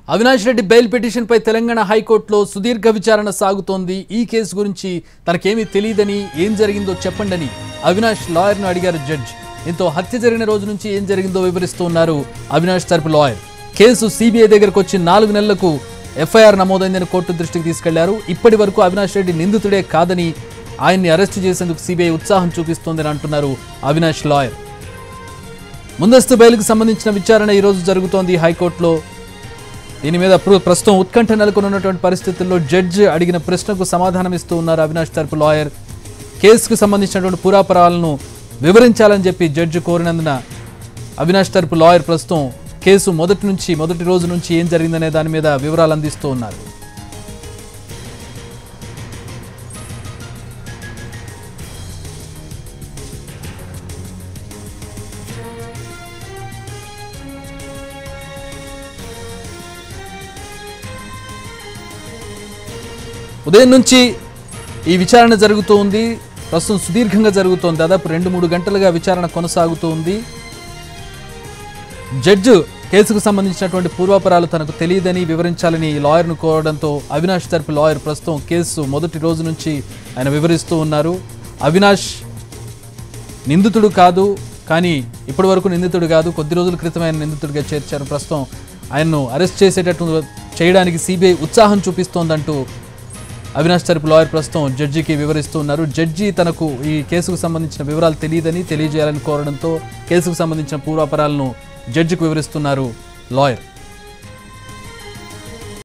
Avinash Reddy bail పిటిషన్పై తెలంగాణ హైకోర్టులో సుదీర్ఘ విచారణ సాగుతోంది ఈ కేసు గురించి తనకేమీ తెలియదని ఏం జరిగిందో చెప్పండని అవినాష్ లాయర్ను అడిగారు జడ్జ్ దీంతో హత్య జరిగిన రోజు నుంచి ఏం జరిగిందో వివరిస్తూ ఉన్నారు అవినాష్ తరపు లాయర్ కేసు సిబిఐ దగ్గరకు వచ్చి నాలుగు నెలలకు ఎఫ్ఐఆర్ నమోదైందని కోర్టు దృష్టికి తీసుకెళ్లారు ఇప్పటి వరకు అవినాష్ రెడ్డి నిందితుడే కాదని ఆయన్ని అరెస్టు చేసేందుకు సిబిఐ ఉత్సాహం చూపిస్తోందని అంటున్నారు అవినాష్ లాయర్ ముందస్తు బెయిల్కి సంబంధించిన విచారణ ఈ రోజు జరుగుతోంది హైకోర్టులో దీని మీద ప్ర- ప్రస్తుతం ఉత్కంఠ నెలకొని ఉన్నటువంటి పరిస్థితుల్లో జడ్జి అడిగిన ప్రశ్నకు సమాధానం ఇస్తూ ఉన్నారు అవినాష్ తరపు లాయర్ కేసుకు సంబంధించినటువంటి పురాపరాలను వివరించాలని చెప్పి జడ్జి కోరినందున అవినాష్ తరపు లాయర్ ప్రస్తుతం కేసు మొదటి నుంచి మొదటి రోజు నుంచి ఏం జరిగిందనే దాని మీద వివరాలు అందిస్తూ ఉన్నారు ఉదయం నుంచి ఈ విచారణ జరుగుతూ ఉంది ప్రస్తుతం సుదీర్ఘంగా జరుగుతోంది దాదాపు రెండు మూడు గంటలుగా విచారణ కొనసాగుతూ ఉంది జడ్జి కేసుకు సంబంధించినటువంటి పూర్వాపరాలు తనకు తెలియదని వివరించాలని ఈ లాయర్ను కోరడంతో అవినాష్ తరపు లాయర్ ప్రస్తుతం కేసు మొదటి రోజు నుంచి ఆయన వివరిస్తూ ఉన్నారు అవినాష్ నిందితుడు కాదు కానీ ఇప్పటి వరకు నిందితుడు కాదు కొద్ది రోజుల క్రితం ఆయన నిందితుడిగా చేర్చారు ప్రస్తుతం ఆయన్ను అరెస్ట్ చేసేటట్టు చేయడానికి సిబిఐ ఉత్సాహం చూపిస్తోందంటూ అవినాష్ తరపు లాయర్ ప్రస్తుతం జడ్జికి వివరిస్తూ ఉన్నారు జడ్జి తనకు ఈ కేసుకు సంబంధించిన వివరాలు తెలియదని తెలియజేయాలని కోరడంతో కేసుకు సంబంధించిన పూర్వాపరాలను జడ్జికి వివరిస్తున్నారు లాయర్